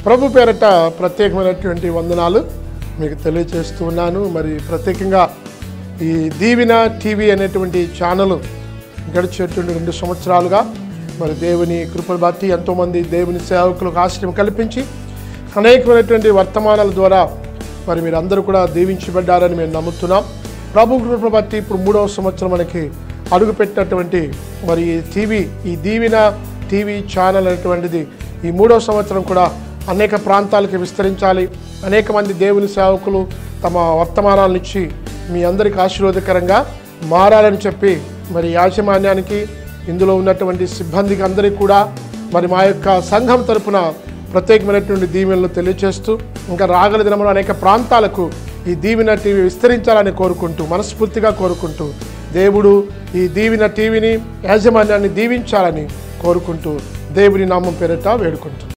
ప్రభు పేరట ప్రత్యేకమైనటువంటి వందనాలు మీకు తెలియజేస్తూ ఉన్నాను మరి ప్రత్యేకంగా ఈ దీవిన టీవీ అనేటువంటి ఛానల్ గడిచేటువంటి రెండు సంవత్సరాలుగా మరి దేవుని కృపను బట్టి ఎంతోమంది దేవుని సేవకులకు ఆశ్రయం కల్పించి అనేకమైనటువంటి వర్తమానాల ద్వారా మరి మీరందరూ కూడా దీవించబడ్డారని మేము నమ్ముతున్నాం ప్రభు కృపను బట్టి ఇప్పుడు మూడవ సంవత్సరం మనకి అడుగుపెట్టినటువంటి మరి ఈ టీవీ ఈ దీవిన టీవీ ఛానల్ అనేటువంటిది ఈ మూడవ సంవత్సరం కూడా అనేక ప్రాంతాలకు విస్తరించాలి అనేక మంది దేవుని సేవకులు తమ వర్తమానాలను ఇచ్చి మీ అందరికి ఆశీర్వాదకరంగా మారాలని చెప్పి మరి యాజమాన్యానికి ఇందులో ఉన్నటువంటి సిబ్బందికి అందరికీ కూడా మరి మా యొక్క సంఘం తరపున ప్రత్యేకమైనటువంటి దీవెనలు తెలియజేస్తూ ఇంకా రాగల దినంలో అనేక ప్రాంతాలకు ఈ దీవెన టీవీ విస్తరించాలని కోరుకుంటూ మనస్ఫూర్తిగా కోరుకుంటూ దేవుడు ఈ దీవెన టీవీని యాజమాన్యాన్ని దీవించాలని కోరుకుంటూ దేవుని నామం పేరిట వేడుకుంటూ